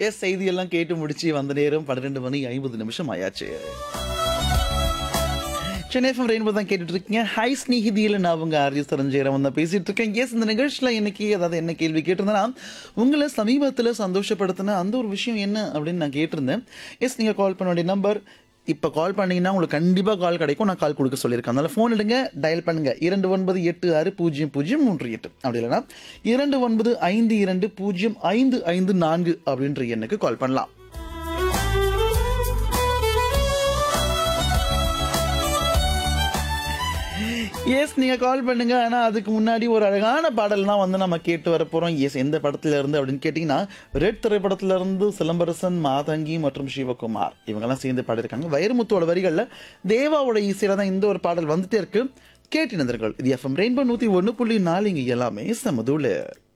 S செய்தியெல்லாம் கேட்டு முடிச்சு வந்த நேரம் பன்னிரெண்டு மணி ஐம்பது நிமிஷம் ஆயாச்சு சென்னை எஃப்எம் ரெயின்போ தான் கேட்டுட்டு இருக்கீங்க ஹை ஸ்நேகிதியில் நான் அவங்க ஆர்ஜி சரஞ்சேரம் தான் பேசிட்டு இருக்கேன் எஸ் இந்த நிகழ்ச்சியில் இன்னைக்கு அதாவது என்ன கேள்வி கேட்டிருந்தேன்னா உங்களை சமீபத்தில் சந்தோஷப்படுத்தின அந்த ஒரு விஷயம் என்ன அப்படின்னு நான் கேட்டிருந்தேன் எஸ் நீங்கள் கால் பண்ண வேண்டிய நம்பர் இப்போ கால் பண்ணீங்கன்னா உங்களுக்கு கண்டிப்பாக கால் கிடைக்கும் நான் கால் கொடுக்க சொல்லியிருக்கேன் அதனால ஃபோன் எடுங்க டயல் பண்ணுங்க இரண்டு ஒன்பது எட்டு ஆறு பூஜ்ஜியம் பூஜ்ஜியம் மூன்று எட்டு அப்படி இல்லைன்னா இரண்டு ஒன்பது ஐந்து இரண்டு பூஜ்ஜியம் ஐந்து ஐந்து நான்கு அப்படின்ற எண்ணுக்கு கால் பண்ணலாம் எஸ் நீங்க கால் பண்ணுங்க ஆனா அதுக்கு முன்னாடி ஒரு அழகான பாடல் தான் வந்து நம்ம கேட்டு வர போறோம் எஸ் எந்த படத்துல இருந்து அப்படின்னு கேட்டீங்கன்னா ரெட் திரைப்படத்துல இருந்து சிலம்பரசன் மாதங்கி மற்றும் சிவகுமார் இவங்கெல்லாம் சேர்ந்து பாடியிருக்காங்க வைரமுத்தோட வரிகள்ல தேவாவோட இசையில தான் இந்த ஒரு பாடல் வந்துட்டே இருக்கு கேட்டினந்தர்கள் இது எஃப்எம் ரெயின்போ நூத்தி ஒன்று புள்ளி நாலு இங்க எல்லாமே சமதூளு